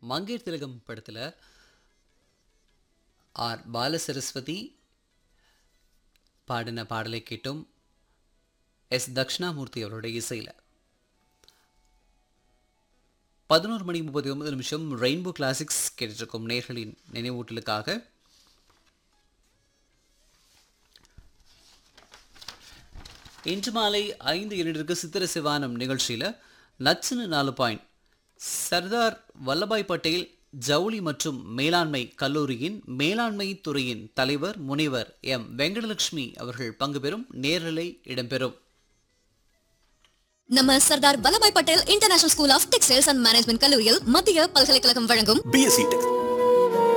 மங்கையர் திலகம் படத்தில் ஆர் பாலசரஸ்வதி பாடின பாடலை கேட்டோம் எஸ் தக்ஷணாமூர்த்தி அவருடைய இசையில் பதினோரு மணி முப்பத்தி ஒன்பது நிமிஷம் ரெயின்போ கிளாசிக்ஸ் கேட்டிருக்கும் நேர்களின் நினைவூட்டலுக்காக இன்று மாலை ஐந்து இரண்டிற்கு சித்திர சிவானம் நிகழ்ச்சியில் நச்சுன்னு நாலு பாயிண்ட் சர்தார் வல்லபாய் பட்டேல் ஜவுளி மற்றும் மேலாண்மை கல்லூரியின் மேலாண்மை துறையின் தலைவர் முனைவர் எம் வெங்கடலட்சுமி அவர்கள் பங்கு பெறும் நேரலை இடம்பெறும் நம்ம Sardar Vallabhbhai Patel international school of textiles and management கல்லூரியில் மத்திய பல்கலைக்கழகம் வழங்கும் பிஎஸ்சி டெக்